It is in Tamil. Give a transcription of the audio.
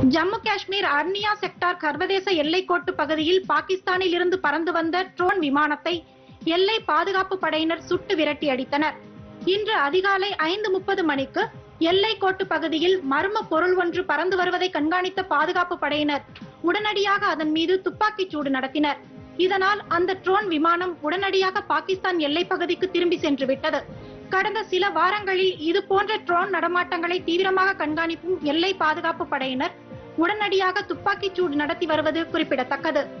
ஜம்மு காஷ்மீர் அர்னியா செக்டார் சர்வதேச எல்லைக்கோட்டு பகுதியில் பாகிஸ்தானில் இருந்து பறந்து வந்த ட்ரோன் விமானத்தை எல்லை பாதுகாப்பு படையினர் சுட்டு விரட்டி அடித்தனர் இன்று அதிகாலை ஐந்து முப்பது மணிக்கு எல்லைக்கோட்டு பகுதியில் மர்ம பொருள் ஒன்று பறந்து வருவதை கண்காணித்த பாதுகாப்பு படையினர் உடனடியாக அதன் மீது துப்பாக்கிச் சூடு நடத்தினர் இதனால் அந்த ட்ரோன் விமானம் உடனடியாக பாகிஸ்தான் எல்லைப் பகுதிக்கு திரும்பி சென்று விட்டது கடந்த சில வாரங்களில் இது போன்ற ட்ரோன் நடமாட்டங்களை தீவிரமாக கண்காணிக்கும் எல்லை பாதுகாப்பு படையினர் உடனடியாக துப்பாக்கிச் சூடு நடத்தி வருவது குறிப்பிடத்தக்கது